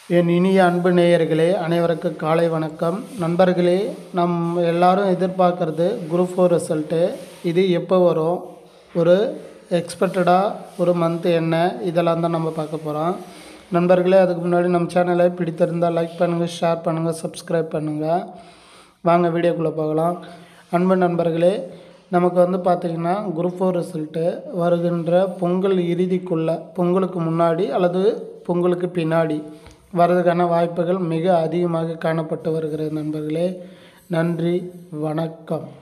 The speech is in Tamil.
என் இனிய அன்பு நேயர்களே அனைவருக்கும் காலை வணக்கம் நண்பர்களே நம் எல்லாரும் எதிர்பார்க்கறது குரூப் ஃபோர் ரிசல்ட்டு இது எப்போ வரும் ஒரு எக்ஸ்பெக்டடாக ஒரு மந்த் என்ன இதெல்லாம் தான் நம்ம பார்க்க போகிறோம் நண்பர்களே அதுக்கு முன்னாடி நம்ம சேனலை பிடித்திருந்தால் லைக் பண்ணுங்கள் ஷேர் பண்ணுங்கள் சப்ஸ்கிரைப் பண்ணுங்கள் வாங்க வீடியோக்குள்ளே போகலாம் அன்பு நண்பர்களே நமக்கு வந்து பார்த்திங்கன்னா குரூப் ஃபோர் ரிசல்ட்டு வருகின்ற பொங்கல் இறுதிக்குள்ளே பொங்கலுக்கு முன்னாடி அல்லது பொங்கலுக்கு பின்னாடி வர்றதுக்கான வாய்ப்புகள் மிக அதிகமாக காணப்பட்டு வருகிறது நண்பர்களே நன்றி வணக்கம்